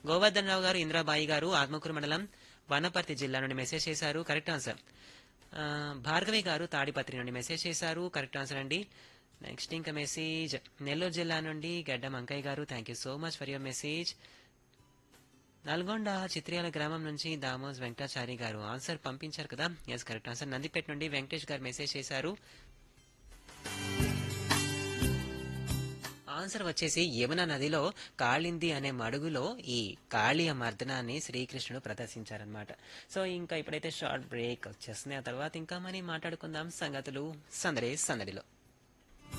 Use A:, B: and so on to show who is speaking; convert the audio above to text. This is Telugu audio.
A: గోవర్ధన్ రావు గారు ఇంద్రాబాయి గారు ఆత్మకూరు మండలం వనపర్తి జిల్లా నుండి మెసేజ్ చేశారు కరెక్ట్ ఆన్సర్ ఆ, భార్గవి గారు తాడిపత్రి నుండి మెసేజ్ చేశారు కరెక్ట్ ఆన్సర్ అండి నెక్స్ట్ ఇంకా మెసేజ్ నెల్లూరు జిల్లా నుండి Gaddam Ankaiah garu thank you so much for your message Nalgonda Chitriyala గ్రామం నుంచి దామోస్ వెంకటాచారి గారు ఆన్సర్ పంపించారు కదా ఎస్ కరెక్ట్ ఆన్సర్ నందిపేట నుండి వెంకటేష్ గారు మెసేజ్ చేశారు ఆన్సర్ వచ్చేసి యమున నదిలో కాళింది అనే మడుగులో ఈ కాళీయ మర్దనాన్ని శ్రీకృష్ణుడు ప్రదర్శించారనమాట సో ఇంకా ఇప్పుడైతే షార్ట్ బ్రేక్ వచ్చేస్తుంది ఆ తర్వాత ఇంకా మనీ మాట్లాడుకుందాం సంగతులు సందడి సందడిలో